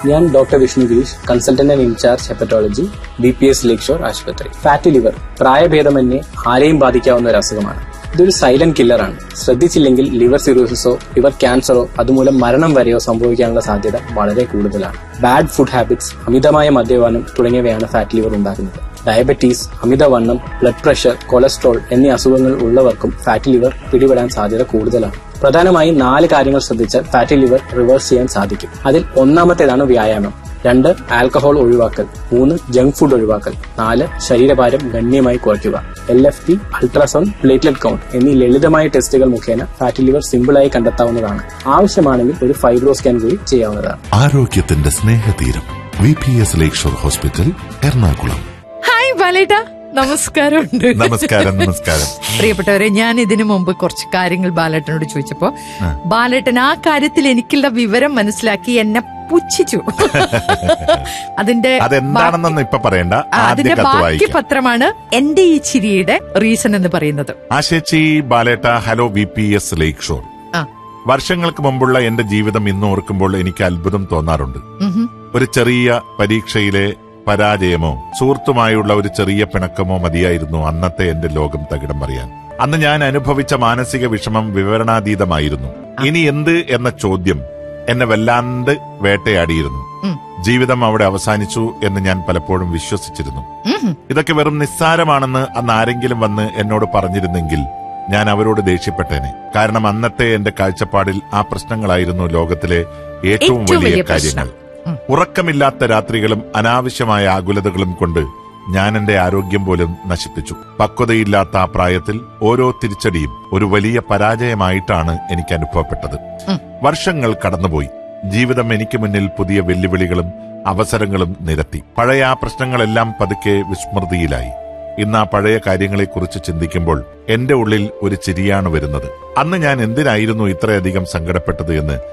ഞാൻ doctor Vishnu Girish consultant and in charge hepatology B P S Lakeshore ആശുപത്രി fatty liver പ്രായഭേദമന്യേ ആരെയും ബാധിക്കാവുന്ന ഒരു അസുഖമാണ് ഇതൊരു സൈലന്റ് കില്ലറാണ് ശ്രദ്ധിച്ചില്ലെങ്കിൽ ലിവർ സിറോസിസോ ലിവർ ക്യാൻസറോ അതുമൂലം മരണം വരെയോ സംഭവിക്കാനുള്ള സാധ്യത വളരെ കൂടുതലാണ് ബാഡ് ഫുഡ് ഹാബിറ്റ്സ് അമിതമായ മദ്യപാനം തുടങ്ങിയവയാണ് ഫാറ്റ് ലിവർ ഉണ്ടാക്കുന്നത് ഡയബറ്റീസ് അമിതവണ്ണം ബ്ലഡ് പ്രഷർ കൊളസ്ട്രോൾ എന്നീ അസുഖങ്ങൾ ഉള്ളവർക്കും ഫാറ്റ് ലിവർ പിടിപെടാൻ സാധ്യത കൂടുതലാണ് പ്രധാനമായും നാല് കാര്യങ്ങൾ ശ്രദ്ധിച്ചാൽ ഫാറ്റി ലിവർ റിവേഴ്സ് ചെയ്യാൻ സാധിക്കും അതിൽ ഒന്നാമത്തേതാണ് വ്യായാമം രണ്ട് ആൽക്കഹോൾ ഒഴിവാക്കൽ മൂന്ന് ജങ്ക് ഫുഡ് ഒഴിവാക്കൽ നാല് ശരീരഭാരം ഗണ്യമായി കുറയ്ക്കുക L F T ultrasound platelet count എന്നീ ലളിതമായ ടെസ്റ്റുകൾ മുഖേന ഫാറ്റി ലിവർ സിമ്പിളായി കണ്ടെത്താവുന്നതാണ് ആവശ്യമാണെങ്കിൽ ഒരു ഫൈബ്രോ സ്കാൻ കൂടി ചെയ്യാവുന്നതാണ് ആരോഗ്യത്തിന്റെ സ്നേഹതീരം V P S Lakeshore hospital Ernakulam hi ബാലേട്ട നമസ്കാരമുണ്ട് നമസ്കാരം നമസ്കാരം പ്രിയപ്പെട്ടവരെ ഞാൻ ഇതിനു മുമ്പ് കുറച്ച് കാര്യങ്ങൾ ബാലേട്ടനോട് ചോദിച്ചപ്പോ ബാലേട്ടൻ ആ കാര്യത്തിൽ എനിക്കുള്ള വിവരം മനസ്സിലാക്കി എന്നെ പുച്ഛിച്ചു അതിന്റെ അതെന്താണെന്നൊന്നും ഇപ്പൊ പറയണ്ട ആ, ആദ്യ അതിന്റെ കത്ത് ബാക്കി വായിക്കാം പത്രമാണ് എന്റെ ഈ ചിരിയുടെ റീസൺ എന്ന് പറയുന്നത് ആശേച്ചി ബാലേട്ട hello V P S Lakeshore ആ വർഷങ്ങൾക്ക് മുമ്പുള്ള എന്റെ ജീവിതം ഇന്ന് ഓർക്കുമ്പോൾ എനിക്ക് അത്ഭുതം തോന്നാറുണ്ട് ഉഹും. ഒരു ചെറിയ പരീക്ഷയിലെ പരാജയമോ സുഹൃത്തുമായുള്ള ഒരു ചെറിയ പിണക്കമോ മതിയായിരുന്നു അന്നത്തെ എന്റെ ലോകം തകിടം പറയാൻ അന്ന് ഞാൻ അനുഭവിച്ച മാനസിക വിഷമം വിവരണാതീതമായിരുന്നു ഇനി എന്ത് എന്ന ചോദ്യം എന്നെ വല്ലാണ്ട് വേട്ടയാടിയിരുന്നു ഉം. ജീവിതം അവിടെ അവസാനിച്ചു എന്ന് ഞാൻ പലപ്പോഴും വിശ്വസിച്ചിരുന്നു ഉഹും. ഇതൊക്കെ വെറും നിസ്സാരമാണെന്ന് അന്ന് ആരെങ്കിലും വന്ന് എന്നോട് പറഞ്ഞിരുന്നെങ്കിൽ ഞാൻ അവരോട് ദേഷ്യപ്പെട്ടേനെ കാരണം അന്നത്തെ എന്റെ കാഴ്ചപ്പാടിൽ ആ പ്രശ്നങ്ങളായിരുന്നു ലോകത്തിലെ ഏറ്റവും ഏറ്റവും വലിയ വലിയ കാര്യങ്ങൾ പ്രശ്നം. ഉം. ഉറക്കമില്ലാത്ത രാത്രികളും അനാവശ്യമായ ആകുലതകളും കൊണ്ട് ഞാൻ എന്റെ ആരോഗ്യം പോലും നശിപ്പിച്ചു പക്വതയില്ലാത്ത ആ പ്രായത്തിൽ ഓരോ തിരിച്ചടിയും ഒരു വലിയ പരാജയമായിട്ടാണ് എനിക്ക് അനുഭവപ്പെട്ടത് ഉം. വർഷങ്ങൾ കടന്നുപോയി ജീവിതം എനിക്ക് മുന്നിൽ പുതിയ വെല്ലുവിളികളും അവസരങ്ങളും നിരത്തി പഴയ ആ പ്രശ്നങ്ങളെല്ലാം പതുക്കെ വിസ്മൃതിയിലായി ഇന്ന് ആ പഴയ കാര്യങ്ങളെക്കുറിച്ച് ചിന്തിക്കുമ്പോൾ എന്റെ ഉള്ളിൽ ഒരു ചിരിയാണ് വരുന്നത് അന്ന് ഞാൻ എന്തിനായിരുന്നു ഇത്രയധികം സങ്കടപ്പെട്ടത് എന്ന്